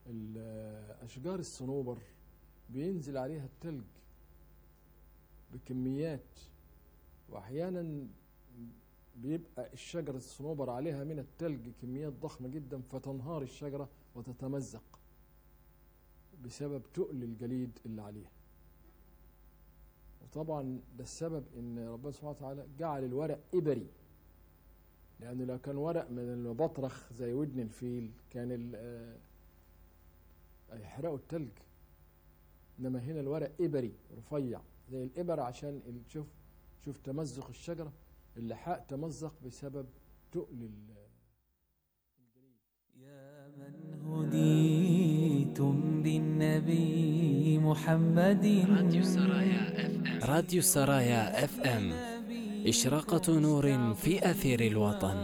ال- أشجار الصنوبر بينزل عليها التلج بكميات وأحيانا بيبقى الشجرة الصنوبر عليها من التلج كميات ضخمة جدا فتنهار الشجرة وتتمزق بسبب تقل الجليد اللي عليها وطبعا ده السبب ان ربنا سبحانه وتعالى جعل الورق إبري لأنه لو كان ورق من البطرخ زي ودن الفيل كان ال- آه، هيحرقوا التلج إنما هنا الورق إبري رفيع زي الإبر عشان ال- شوف شوف تمزق الشجرة اللحاء تمزق بسبب تقل ال- يا من هديتم بالنبي محمد راديو سرايا اف ام راديو سرايا اف ام إشراقة نور في أثير الوطن